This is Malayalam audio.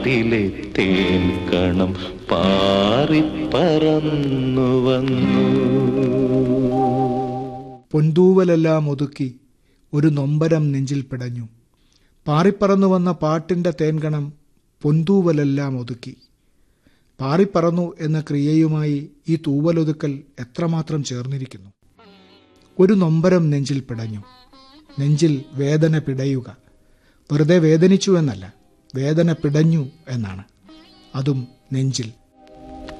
ിലെ തേൻ കണം പാറിപ്പറന്നു വന്നു പൊന്തൂവലെല്ലാം ഒതുക്കി ഒരു നൊമ്പരം നെഞ്ചിൽ പിടഞ്ഞു പാറിപ്പറന്നു വന്ന പാട്ടിൻ്റെ തേൻകണം പൊന്തൂവലെല്ലാം ഒതുക്കി പാറിപ്പറന്നു എന്ന ക്രിയയുമായി ഈ തൂവലൊതുക്കൽ എത്രമാത്രം ചേർന്നിരിക്കുന്നു ഒരു നൊമ്പരം നെഞ്ചിൽ പിടഞ്ഞു നെഞ്ചിൽ വേദന പിടയുക വെറുതെ വേദനിച്ചു എന്നല്ല വേദന പിടഞ്ഞു എന്നാണ് അതും നെഞ്ചിൽ